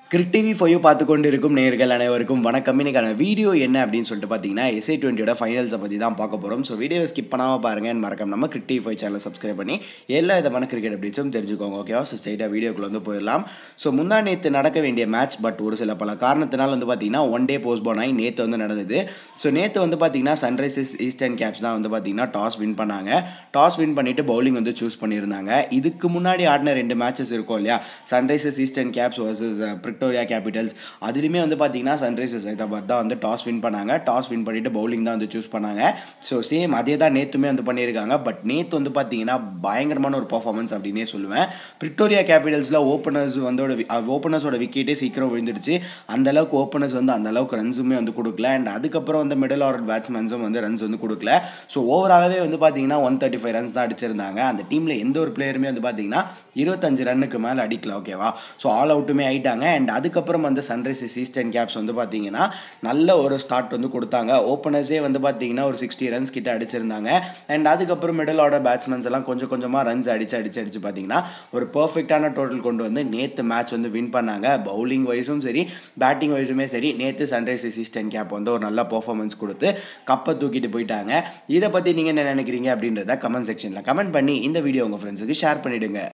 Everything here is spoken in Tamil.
கிரிக் டிவி ஃபைவ் பார்த்து கொண்டு இருக்கும் நேர்கள் அனைவருக்கும் வணக்கம் இன்னைக்கான வீடியோ என்ன அப்படின்னு சொல்லிட்டு பார்த்தீங்கன்னா எஸ்ஐ டுவெண்ட்டியோட ஃபைனல்ஸை பற்றி தான் பார்க்க போகிறோம் ஸோ வீடியோ ஸ்கிப் பண்ணாமல் பாருங்க and மறக்காம நம்ம கிரிக் டிவி ஃபைவ் சேனலை சப்ஸ்கிரைப் பண்ணி எல்லா விதமான கிரிக்கெட் அப்டேட்ஸும் தெரிஞ்சுக்கோங்க ஓகேவா ஸோ ஸ்ட்ரைட்டாக வீடியோக்குள்ள வந்து போயிடலாம் ஸோ முந்தா நேற்று நடக்க வேண்டிய மேட்ச் பட் ஒரு சில பல காரணத்தினால வந்து பார்த்தீங்கன்னா ஒன் டே போஸ்ட்போன் ஆகி நேற்று வந்து நடந்தது ஸோ நேற்று வந்து பார்த்தீங்கன்னா சன்ரைசர்ஸ் ஈஸ்டர்ன் கேப்ஸ் தான் வந்து பார்த்தீங்கன்னா டாஸ் வின் பண்ணாங்க டாஸ் வின் பண்ணிட்டு பவுலிங் வந்து சூஸ் பண்ணியிருந்தாங்க இதுக்கு முன்னாடி ஆடின ரெண்டு மேட்சஸ் இருக்கும் இல்லையா Sunrisers Eastern Capes versus Pretoria Capitals அதுலேயுமே வந்து பார்த்தீங்கன்னா சன்ரைசர்ஸ் ஹைதராபாத் தான் வந்து டாஸ் வின் பண்ணாங்க டாஸ் வின் பண்ணிட்டு பவுலிங் தான் வந்து சூஸ் பண்ணாங்க ஸோ சேம் அதே தான் நேற்றுமே வந்து பண்ணியிருக்காங்க பட் நேற்று வந்து பார்த்தீங்கன்னா பயங்கரமான ஒரு பர்ஃபார்மன்ஸ் அப்படின்னே சொல்லுவேன் பிரிக்டோரியா கேபிட்டல்ஸில் ஓப்பனர்ஸ் வந்து ஓப்பனர்ஸோட விக்கெட்டே சீக்கிரம் விழுந்துடுச்சு அந்த அளவுக்கு ஓப்பனர்ஸ் வந்து அந்த அளவுக்கு ரன்ஸுமே வந்து கொடுக்கல அண்ட் அதுக்கப்புறம் வந்து மிடில் ஆர்டர் பேட்ஸ்மேன்ஸும் வந்து ரன்ஸ் வந்து கொடுக்கல ஸோ ஓவராலாகவே வந்து பார்த்தீங்கன்னா ஒன் தேர்ட்டி ஃபைவ் ரன்ஸ் தான் அடிச்சிருந்தாங்க அந்த டீமில் எந்த ஒரு பிளேயருமே வந்து பார்த்தீங்கன்னா இருபத்தஞ்சு ரன்னுக்கு மேலே அடிக்கல ஓகேவா ஸோ ஆல் அவுட்டுமே ஆயிட்டாங்க அண்ட் அதுக்கப்புறம் வந்து சன்ரைசர்ஸ் ஈஸ்டர்ன் கேப்ஸ் வந்து பார்த்தீங்கன்னா நல்ல ஒரு ஸ்டார்ட் வந்து கொடுத்தாங்க ஓப்பனர்ஸே வந்து பார்த்தீங்கன்னா ஒரு சிக்ஸ்டி ரன்ஸ் கிட்ட அடிச்சிருந்தாங்க அண்ட் அதுக்கப்புறம் மிடில் ஆர்டர் பேட்ஸ்மேன்ஸ் எல்லாம் கொஞ்சம் கொஞ்சமாக ரன்ஸ் அடிச்சு அடிச்சு அடிச்சு பார்த்தீங்கன்னா ஒரு பர்ஃபெக்டான டோட்டல் கொண்டு வந்து நேற்று மேட்ச் வந்து வின் பண்ணாங்க பவுலிங் வைஸும் சரி பேட்டிங் வைஸுமே சரி நேற்று சன்ரைசர்ஸ் ஈஸ்டர்ன் கேப் வந்து ஒரு நல்ல பர்ஃபார்மன்ஸ் கொடுத்து கப்பை தூக்கிட்டு போயிட்டாங்க இதை பற்றி நீங்கள் என்ன நினைக்கிறீங்க அப்படின்றத கமெண்ட் செக்ஷனில் கமெண்ட் பண்ணி இந்த வீடியோ உங்கள் ஃப்ரெண்ட்ஸுக்கு ஷேர் பண்ணிவிடுங்க